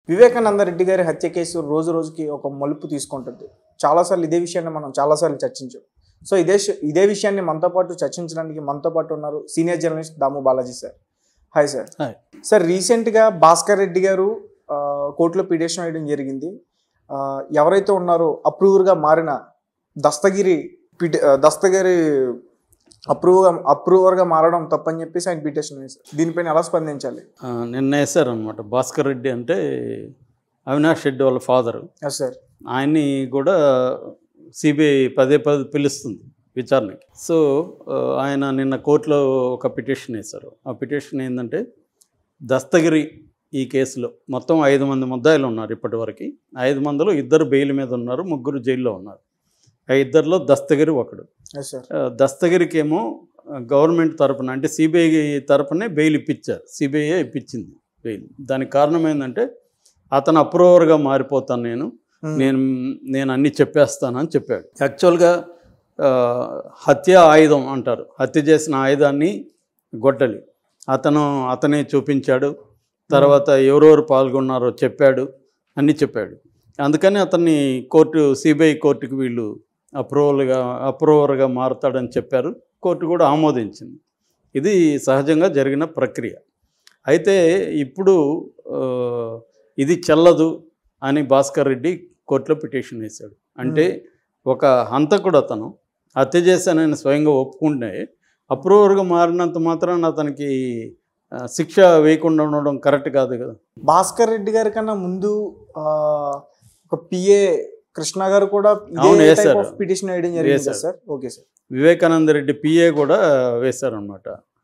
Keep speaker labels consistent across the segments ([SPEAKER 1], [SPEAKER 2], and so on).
[SPEAKER 1] వివేకానంద రెడ్డి గారి హత్య కేసు రోజు రోజుకి ఒక మలుపు తీసుకుంటుంది చాలాసార్లు ఇదే విషయాన్ని మనం చాలాసార్లు చర్చించాం సో ఇదే ష- ఇదే విషయాన్ని మనతో పాటు చర్చించడానికి మనతో పాటు ఉన్నారు senior journalist Damu Balaji sir hi sir
[SPEAKER 2] hi.
[SPEAKER 1] Sir రీసెంట్గా భాస్కర్ రెడ్డి గారు ఆ, కోర్టులో పిటిషన్ వేయడం జరిగింది ఆ, ఎవరైతే ఉన్నారో అప్రూవర్గా మారిన దస్తగిరి పిటి ఆ, దస్తగిరి అప్రూవ్ అప్రూవర్గా మారడం తప్పని చెప్పేసి ఆయన పిటిషన్ వేశారు దీనిపైన ఎలా స్పందించాలి
[SPEAKER 2] ఆ, నిన్న వేశారనమాట భాస్కర్ రెడ్డి అంటే అవినాష్ రెడ్డి వాళ్ళ ఫాదరు
[SPEAKER 1] ఎస్ సార్
[SPEAKER 2] ఆయన్ని కూడా సిబిఐ పదే పదే పిలుస్తుంది విచారణకి సో ఆ, ఆయన నిన్న కోర్టులో ఒక పిటిషన్ వేశారు ఆ పిటిషన్ ఏంటంటే దస్తగిరి ఈ కేసులో మొత్తం ఐదు మంది ముద్దాయిలు ఉన్నారు ఇప్పటివరకు ఐదు మందిలో ఇద్దరు బెయిల్ మీద ఉన్నారు ముగ్గురు జైల్లో ఉన్నారు ఆ ఇద్దరిలో దస్తగిరి ఒకడు
[SPEAKER 1] ఎస్ సార్
[SPEAKER 2] ఆ, దస్తగిరికి ఏమో ఆ, గవర్నమెంట్ తరపున అంటే సిబిఐ తరపునే బెయిల్ ఇప్పించారు సిబిఐ ఇప్పించింది బెయిల్ దానికి కారణం ఏంటంటే అతను అప్రూవర్గా మారిపోతాను నేను నేను నేను అన్నీ చెప్పేస్తానని చెప్పాడు యాక్చువల్గా ఆ, హత్య ఆయుధం అంటారు హత్య చేసిన ఆయుధాన్ని గొడ్డలి అతను అతనే చూపించాడు తర్వాత ఎవరెవరు పాల్గొన్నారో చెప్పాడు అన్నీ చెప్పాడు అందుకని అతన్ని కోర్టు సిబిఐ కోర్టుకి వీళ్ళు అప్రూవల్గా అప్రూవర్గా మారుతాడని చెప్పారు కోర్టు కూడా ఆమోదించింది ఇది సహజంగా జరిగిన ప్రక్రియ అయితే ఇప్పుడు ఆ, ఇది చెల్లదు అని భాస్కర్ రెడ్డి కోర్టులో పిటిషన్ వేశాడు అంటే ఒక హంతకుడు అతను హత్య చేశానని స్వయంగా ఒప్పుకుంటే అప్రూవర్గా మారినంత మాత్రాన అతనికి ఆ, శిక్ష వేయకుండా ఉండడం కరెక్ట్ కాదు కదా
[SPEAKER 1] భాస్కర్ రెడ్డి గారి కన్నా ముందు ఆ, ఒక పిఏ కృష్ణ గారు కూడా
[SPEAKER 2] అవును, వేశారు.
[SPEAKER 1] పిటిషన్ వేయడం జరిగింది కదా
[SPEAKER 2] వేశారు.
[SPEAKER 1] Sir okay sir
[SPEAKER 2] Vivekananda Reddy PA కూడా వేశారనమాట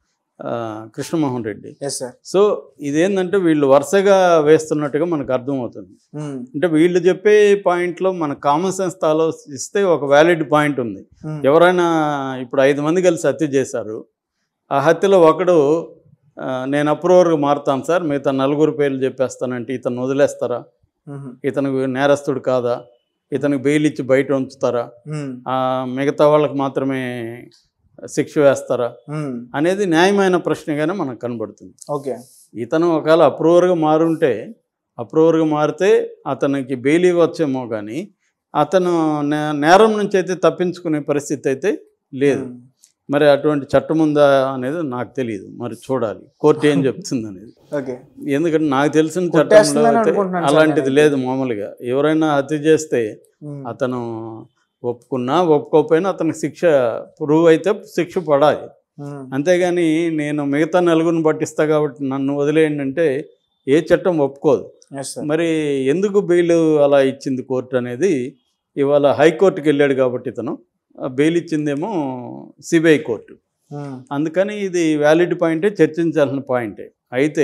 [SPEAKER 2] Krishnamohan Reddy
[SPEAKER 1] yes sir
[SPEAKER 2] so ఇదేంటంటే వీళ్ళు వరుసగా వేస్తున్నట్టుగా మనకు అర్థమవుతుంది అంటే వీళ్ళు చెప్పే పాయింట్లో మన కామన్ సెన్స్ ఆలోచిస్తే ఒక వ్యాలిడ్ పాయింట్ ఉంది ఎవరైనా ఇప్పుడు ఐదు మంది కలిసి హత్య చేశారు ఆ హత్యలో ఒకడు ఆ, నేను అప్రూవర్గా మారుతాను సార్ మిగతా నలుగురు పేర్లు చెప్పేస్తానంటే ఇతను వదిలేస్తారా ఇతను నేరస్తుడు కాదా ఇతనికి బెయిల్ ఇచ్చి బయట ఉంచుతారా ఆ, మిగతా వాళ్ళకి మాత్రమే శిక్ష వేస్తారా అనేది న్యాయమైన ప్రశ్నగానే మనకు కనబడుతుంది
[SPEAKER 1] ఓకే
[SPEAKER 2] ఇతను ఒకవేళ అప్రూవర్గా మారుంటే అప్రూవర్గా మారితే అతనికి బెయిల్ ఇవ్వచ్చేమో కానీ అతను నే- నేరం నుంచి అయితే తప్పించుకునే పరిస్థితి అయితే లేదు మరి అటువంటి చట్టం ఉందా అనేది నాకు తెలియదు మరి చూడాలి కోర్టు ఏం చెప్తుంది అనేది
[SPEAKER 1] ఓకే
[SPEAKER 2] ఎందుకంటే నాకు తెలిసిన చట్టంలో
[SPEAKER 1] కొట్టేస్తుందని
[SPEAKER 2] అయితే
[SPEAKER 1] అనుకుంటున్నాను సార్
[SPEAKER 2] అలాంటిది
[SPEAKER 1] నేనైతే.
[SPEAKER 2] లేదు మామూలుగా ఎవరైనా హత్య చేస్తే అతను ఒప్పుకున్నా ఒప్పుకోకపోయినా అతనికి శిక్ష ప్రూవ్ అయితే శిక్ష పడాలి అంతేగాని నేను మిగతా నలుగురిని పట్టిస్తా కాబట్టి నన్ను వదిలేయండి అంటే ఏ చట్టం ఒప్పుకోదు
[SPEAKER 1] ఎస్ సార్
[SPEAKER 2] మరి ఎందుకు బెయిల్ అలా ఇచ్చింది కోర్టు అనేది ఇవాళ హైకోర్టుకి వెళ్ళాడు కాబట్టి ఇతను ఆ బెయిల్ ఇచ్చిందేమో సిబిఐ కోర్టు అందుకని ఇది వ్యాలిడ్ పాయింటే చర్చించాల్సిన పాయింటే అయితే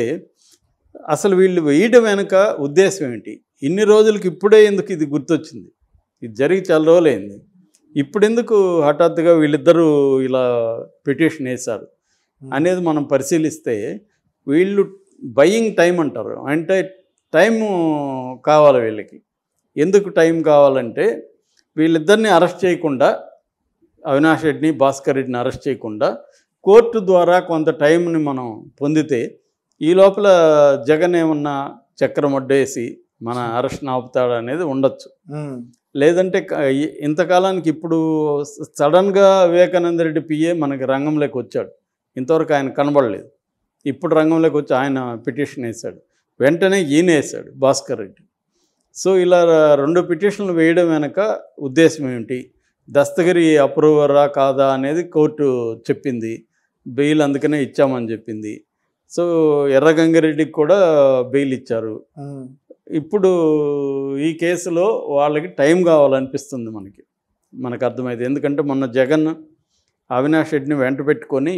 [SPEAKER 2] అసలు వీళ్ళు వేయడం వెనుక ఉద్దేశం ఏంటి ఇన్ని రోజులకి ఇప్పుడే ఎందుకు ఇది గుర్తొచ్చింది ఇది జరిగి చాలా రోజులైంది ఇప్పుడు ఎందుకు హఠాత్తుగా వీళ్ళిద్దరూ ఇలా పిటిషన్ వేశారు అనేది మనం పరిశీలిస్తే వీళ్ళు బయింగ్ టైం అంటారు అంటే టైము కావాలి వీళ్ళకి ఎందుకు టైం కావాలంటే వీళ్ళిద్దరిని అరెస్ట్ చేయకుండా అవినాష్ రెడ్డిని భాస్కర్ రెడ్డిని అరెస్ట్ చేయకుండా కోర్టు ద్వారా కొంత టైంని మనం పొందితే ఈ లోపల జగన్ ఏమన్నా చక్రం అడ్డేసి మన అరెస్ట్ ఆపుతాడు అనేది ఉండొచ్చు లేదంటే క- ఈ- ఇంతకాలానికి ఇప్పుడు స- సడన్గా వివేకానంద రెడ్డి పిఏ మనకి రంగంలోకి వచ్చాడు ఇంతవరకు ఆయన కనబడలేదు ఇప్పుడు రంగంలోకి వచ్చి ఆయన పిటిషన్ వేశాడు వెంటనే ఈయన వేశాడు భాస్కర్ రెడ్డి సో ఇలా రెండు పిటిషన్లు వేయడం వెనక ఉద్దేశం ఏమిటి దస్తగిరి అప్రూవరా కాదా అనేది కోర్టు చెప్పింది బెయిల్ అందుకనే ఇచ్చామని చెప్పింది సో ఎర్రగంగారెడ్డికి కూడా బెయిల్ ఇచ్చారు ఇప్పుడు ఈ కేసులో వాళ్ళకి టైం కావాలనిపిస్తుంది మనకి మనకు అర్థమైంది ఎందుకంటే మొన్న జగన్ అవినాష్ రెడ్డిని వెంట పెట్టుకొని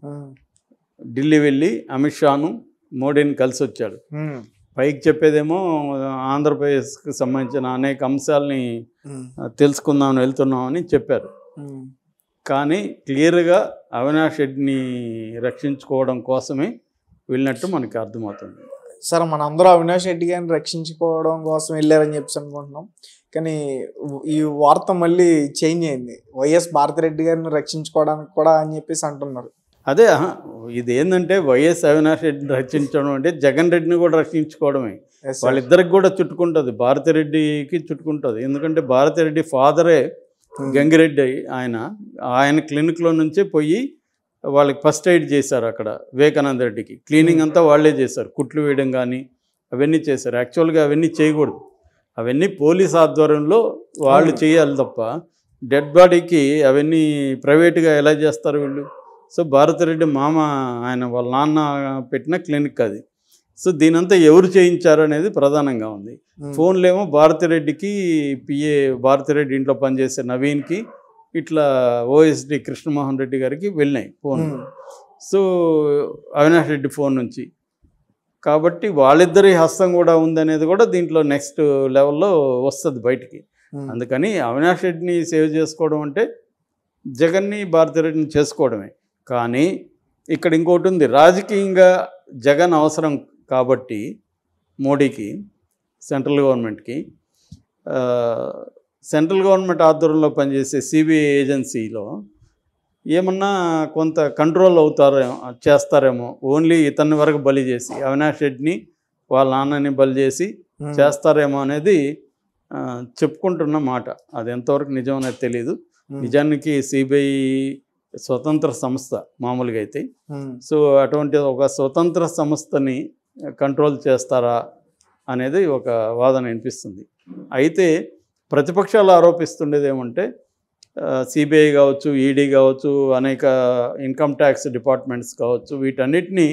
[SPEAKER 2] ఢిల్లీ వెళ్ళి అమిత్ షాను మోడీని కలిసి వచ్చాడు పైకి చెప్పేదేమో ఆంధ్రప్రదేశ్కి సంబంధించిన అనేక అంశాలని తెలుసుకుందామని వెళ్తున్నామని చెప్పారు కానీ క్లియర్గా అవినాష్ రెడ్డిని రక్షించుకోవడం కోసమే వెళ్ళినట్టు మనకి అర్థమవుతుంది
[SPEAKER 1] సార్ మన అందరూ అవినాష్ రెడ్డి గారిని రక్షించుకోవడం కోసం వెళ్ళారని చెప్పేసి అనుకుంటున్నాం కానీ ఈ వార్త మళ్ళీ చేంజ్ అయింది వైఎస్ భారతిరెడ్డి గారిని రక్షించుకోవడానికి కూడా అని చెప్పేసి అంటున్నారు
[SPEAKER 2] అదే ఆహా, ఇది ఏంటంటే వైఎస్ అవినాష్ రెడ్డిని రక్షించడం అంటే జగన్ రెడ్డిని కూడా రక్షించుకోవడమే
[SPEAKER 1] Yes, sir.
[SPEAKER 2] వాళ్ళిద్దరికి కూడా చుట్టుకుంటుంది భారతిరెడ్డికి చుట్టుకుంటుంది ఎందుకంటే భారతిరెడ్డి ఫాదరే
[SPEAKER 1] Hmm.
[SPEAKER 2] గంగిరెడ్డి ఆయన ఆయన క్లినిక్లో నుంచే పోయి వాళ్ళకి ఫస్ట్ ఎయిడ్ చేశారు అక్కడ వివేకానంద రెడ్డికి క్లీనింగ్ అంతా వాళ్ళే చేశారు కుట్లు వేయడం కానీ అవన్నీ చేశారు యాక్చువల్గా అవన్నీ చేయకూడదు అవన్నీ పోలీస్ ఆధ్వర్యంలో వాళ్ళు
[SPEAKER 1] అవును.
[SPEAKER 2] చేయాలి తప్ప డెడ్ బాడీకి అవన్నీ ప్రైవేట్గా ఎలా చేస్తారు వీళ్ళు సో భారతిరెడ్డి మామ ఆయన వాళ్ళ నాన్న పెట్టిన క్లినిక్ అది సో దీనంతా ఎవరు చేయించారు అనేది ప్రధానంగా ఉంది
[SPEAKER 1] Hmm.
[SPEAKER 2] ఫోన్లేమో భారతిరెడ్డికి పిఏ భారతిరెడ్డి ఇంట్లో పనిచేసే నవీన్కి ఇట్లా ఓఎస్డి కృష్ణమోహన్ రెడ్డి గారికి వెళ్ళినాయి phone
[SPEAKER 1] Hmm.
[SPEAKER 2] So Avinash Reddy phone నుంచి కాబట్టి వాళ్ళిద్దరి హస్తం కూడా ఉందనేది కూడా దీంట్లో నెక్స్ట్ లెవెల్లో వస్తుంది బయటికి
[SPEAKER 1] Hmm.
[SPEAKER 2] అందుకని అవినాష్ రెడ్డిని సేవ్ చేసుకోవడం అంటే జగన్ని భారతిరెడ్డిని చేసుకోవడమే కానీ ఇక్కడ ఇంకోటి ఉంది రాజకీయంగా జగన్ అవసరం కాబట్టి మోడీకి సెంట్రల్ గవర్నమెంట్కి ఆ, సెంట్రల్ గవర్నమెంట్ ఆధ్వర్యంలో పనిచేసే సిబిఐ ఏజెన్సీలో ఏమన్నా కొంత కంట్రోల్ అవుతారేమో చేస్తారేమో ఓన్లీ ఇతన్ని వరకు బలి చేసి అవినాష్ రెడ్డిని వాళ్ళ నాన్నని బలి చేసి
[SPEAKER 1] Hmm.
[SPEAKER 2] చేస్తారేమో అనేది ఆ, చెప్పుకుంటున్న మాట అది ఎంతవరకు నిజం అనేది తెలియదు
[SPEAKER 1] Hmm.
[SPEAKER 2] నిజానికి సిబిఐ స్వతంత్ర సంస్థ మామూలుగా అయితే
[SPEAKER 1] Hmm.
[SPEAKER 2] సో అటువంటి ఒక స్వతంత్ర సంస్థని కంట్రోల్ చేస్తారా అనేది ఒక వాదన వినిపిస్తుంది అయితే ప్రతిపక్షాలు ఆరోపిస్తుండేది ఏమంటే సిబిఐ కావచ్చు ఈడీ కావచ్చు అనేక ఇన్కమ్ ట్యాక్స్ డిపార్ట్మెంట్స్ కావచ్చు వీటన్నిటినీ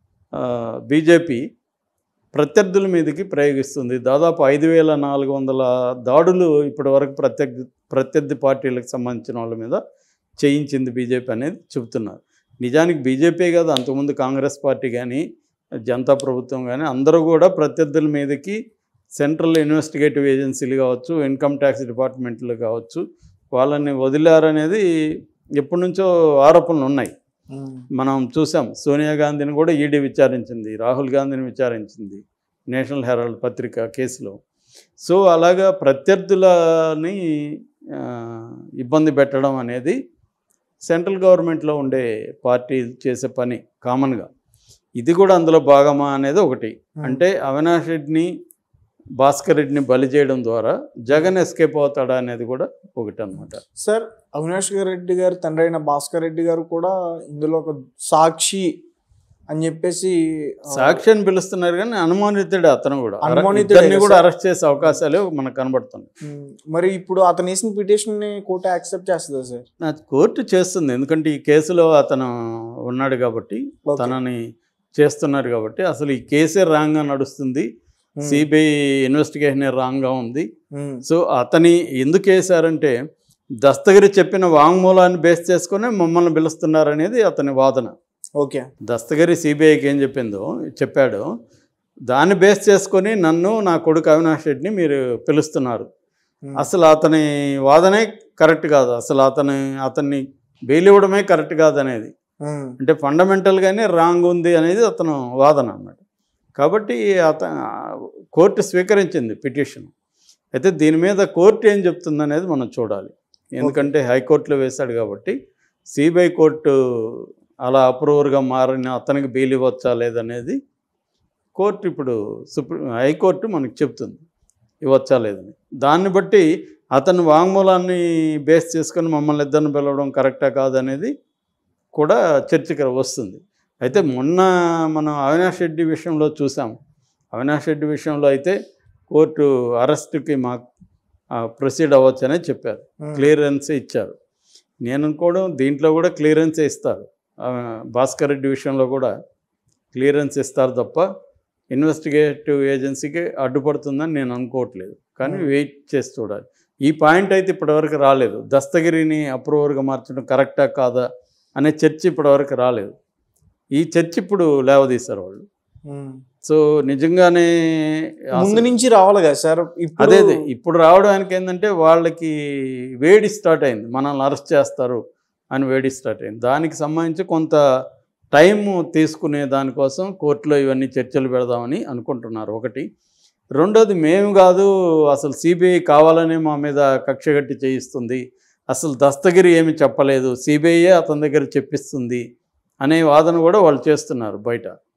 [SPEAKER 2] బీజేపీ ప్రత్యర్థుల మీదకి ప్రయోగిస్తుంది దాదాపు ఐదు వేల నాలుగు వందల దాడులు ఇప్పటివరకు ప్రత్యర్థి ప్రత్యర్థి పార్టీలకు సంబంధించిన వాళ్ళ మీద చేయించింది బీజేపీ అనేది చెబుతున్నారు నిజానికి బీజేపీ కాదు అంతకుముందు కాంగ్రెస్ పార్టీ కానీ జనతా ప్రభుత్వం కానీ అందరూ కూడా ప్రత్యర్థుల మీదకి సెంట్రల్ ఇన్వెస్టిగేటివ్ ఏజెన్సీలు కావచ్చు ఇన్కమ్ ట్యాక్స్ డిపార్ట్మెంట్లు కావచ్చు వాళ్ళని వదిలారనేది ఎప్పటి నుంచో ఆరోపణలు ఉన్నాయి
[SPEAKER 1] Hmm.
[SPEAKER 2] మనం చూసాం సోనియా గాంధీని కూడా ఈడీ విచారించింది రాహుల్ గాంధీని విచారించింది నేషనల్ హెరాల్డ్ పత్రిక కేసులో సో అలాగా ప్రత్యర్థులని ఆ, ఇబ్బంది పెట్టడం అనేది సెంట్రల్ గవర్నమెంట్లో ఉండే పార్టీ చేసే పని కామన్గా ఇది కూడా అందులో భాగమా అనేది ఒకటి
[SPEAKER 1] Hmm.
[SPEAKER 2] అంటే అవినాష్ రెడ్డిని భాస్కర్ రెడ్డిని బలి చేయడం ద్వారా జగన్ ఎస్కేప్ అవుతాడా అనేది కూడా ఒకటి అనమాట
[SPEAKER 1] సార్ అవినాష్ గారు రెడ్డి గారు తండ్రి అయిన భాస్కర్ రెడ్డి గారు కూడా ఇందులో ఒక సాక్షి అని చెప్పేసి ఆ,
[SPEAKER 2] సాక్షి అని పిలుస్తున్నారు కానీ అనుమానితుడే అతను కూడా అర-
[SPEAKER 1] అనుమానితుడే
[SPEAKER 2] ఇద్దరిని
[SPEAKER 1] కదా
[SPEAKER 2] కూడా
[SPEAKER 1] సార్?
[SPEAKER 2] అరెస్ట్ చేసే అవకాశాలు మనకు కనబడుతుంది
[SPEAKER 1] ఉమ్, మరి ఇప్పుడు అతను వేసిన పిటిషన్ ని కోర్టు యాక్సెప్ట్ చేస్తుందా సార్
[SPEAKER 2] నా కోర్టు చేస్తుంది ఎందుకంటే ఈ కేసులో అతను ఉన్నాడు కాబట్టి
[SPEAKER 1] Okay.
[SPEAKER 2] తనని చేస్తున్నారు కాబట్టి అసలు ఈ కేసే రాంగ్గా నడుస్తుంది
[SPEAKER 1] ఉమ్,
[SPEAKER 2] సిబిఐ ఇన్వెస్టిగేషన్ రాంగ్గా ఉంది
[SPEAKER 1] ఉమ్,
[SPEAKER 2] సో అతని ఎందుకు వేశారంటే దస్తగిరి చెప్పిన వాంగ్మూలాన్ని బేస్ చేసుకుని మమ్మల్ని పిలుస్తున్నారనేది అతని వాదన
[SPEAKER 1] ఓకే
[SPEAKER 2] దస్తగిరి సిబిఐకి ఏం చెప్పిందో చెప్పాడు దాన్ని బేస్ చేసుకొని నన్ను నా కొడుకు అవినాష్ రెడ్డిని మీరు పిలుస్తున్నారు
[SPEAKER 1] ఉమ్,
[SPEAKER 2] అసలు అతని వాదనే కరెక్ట్ కాదు అసలు అతని అతన్ని బెయిల్ ఇవ్వడమే కరెక్ట్ కాదు అనేది
[SPEAKER 1] ఉమ్,
[SPEAKER 2] అంటే ఫండమెంటల్గానే రాంగ్ ఉంది అనేది అతను వాదన అన్నమాట కాబట్టి అత కోర్టు స్వీకరించింది పిటిషన్ అయితే దీని మీద కోర్టు ఏం చెప్తుంది అనేది మనం చూడాలి ఎందుకంటే హైకోర్టులో వేశాడు కాబట్టి సిబిఐ కోర్టు అలా అప్రూవర్గా మారిన అతనికి బెయిల్ ఇవ్వచ్చా లేదనేది కోర్టు ఇప్పుడు సుప్రీం హైకోర్టు మనకు చెప్తుంది ఇవ్వచ్చా లేదని దాన్ని బట్టి అతను వాంగ్మూలాన్ని బేస్ చేసుకొని మమ్మల్ని ఇద్దరిని పిలవడం కరెక్టా కాదనేది కూడా చర్చకి వస్తుంది అయితే మొన్న మనం అవినాష్ రెడ్డి విషయంలో చూసాం అవినాష్ రెడ్డి విషయంలో అయితే కోర్టు అరెస్ట్కి మా ప్రొసీడ్ అవ్వచ్చనే చెప్పారు
[SPEAKER 1] ఉమ్,
[SPEAKER 2] క్లియరెన్స్ ఇచ్చారు నేను అనుకోవడం దీంట్లో కూడా క్లియరెన్స్ ఇస్తారు ఆ, భాస్కర్ రెడ్డి విషయంలో కూడా క్లియరెన్స్ ఇస్తారు తప్ప ఇన్వెస్టిగేటివ్ ఏజెన్సీకి అడ్డుపడుతుందని నేను అనుకోవట్లేదు కానీ
[SPEAKER 1] Hmm.
[SPEAKER 2] వెయిట్ చేసి చూడాలి ఈ పాయింట్ అయితే ఇప్పటివరకు రాలేదు దస్తగిరిని అప్రూవర్గా మార్చడం కరెక్టా కాదా అనే చర్చ ఇప్పటివరకు రాలేదు ఈ చర్చ ఇప్పుడు లేవదీశారు వాళ్ళు
[SPEAKER 1] ఉమ్.
[SPEAKER 2] సో నిజంగానే
[SPEAKER 1] ముందు
[SPEAKER 2] అసలు-
[SPEAKER 1] నుంచి రావాలి కదా సార్ ఇప్పుడు
[SPEAKER 2] అదే అదే ఇప్పుడు రావడానికి ఏంటంటే వాళ్ళకి వేడి స్టార్ట్ అయింది మనల్ని అరెస్ట్ చేస్తారు అని వేడి స్టార్ట్ అయింది దానికి సంబంధించి కొంత టైం తీసుకునే దానికోసం కోర్టులో ఇవన్నీ చర్చలు పెడదామని అనుకుంటున్నారు ఒకటి రెండోది మేము కాదు అసలు సిబిఐ కావాలనే మా మీద కక్ష కట్టి చేయిస్తుంది అసలు దస్తగిరి ఏమి చెప్పలేదు సిబిఐయే అతని దగ్గర చెప్పిస్తుంది అనే వాదన కూడా వాళ్ళు చేస్తున్నారు బయట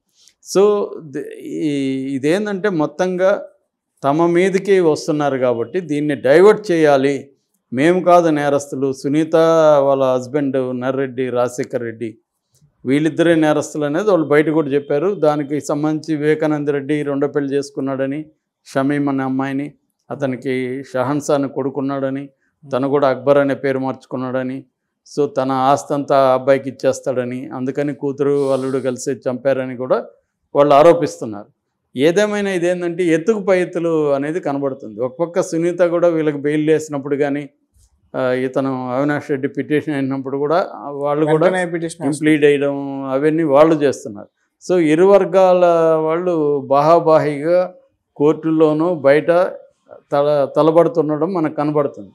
[SPEAKER 2] సో ది- ఈ- ఇదేంటంటే మొత్తంగా తమ మీదకి వస్తున్నారు కాబట్టి దీన్ని డైవర్ట్ చేయాలి మేము కాదు నేరస్తులు సునీత వాళ్ళ హస్బెండ్ నర్రెడ్డి రాజశేఖర్ రెడ్డి వీళ్ళిద్దరే నేరస్తులు అనేది వాళ్ళు బయట కూడా చెప్పారు దానికి సంబంధించి వివేకానంద రెడ్డి రెండో పెళ్లి చేసుకున్నాడని షమీం అనే అమ్మాయిని అతనికి షహన్సాని కొడుకున్నాడని తను కూడా అక్బర్ అనే పేరు మార్చుకున్నాడని సో తన ఆస్తి అంతా ఆ అబ్బాయికి ఇచ్చేస్తాడని అందుకని కూతురు అల్లుడు కలిసి చంపారని కూడా వాళ్ళు ఆరోపిస్తున్నారు ఏదేమైనా ఇదేంటంటే ఎత్తుకు పై ఎత్తులు అనేది కనబడుతుంది ఒక పక్క సునీత కూడా వీళ్ళకి బెయిల్ వేసినప్పుడు కానీ ఆ, ఇతను అవినాష్ రెడ్డి పిటిషన్ అయినప్పుడు కూడా ఆ, వాళ్ళు కూడా
[SPEAKER 1] వెంటనే పిటిషన్ వేస్తారు.
[SPEAKER 2] ఇంప్లీడ్ చేయడం అవన్నీ వాళ్ళు చేస్తున్నారు సో ఇరు వర్గాల వాళ్ళు బాహాబాహిగా కోర్టుల్లోనూ బయట తల తలబడుతుండడం మనకు కనబడుతుంది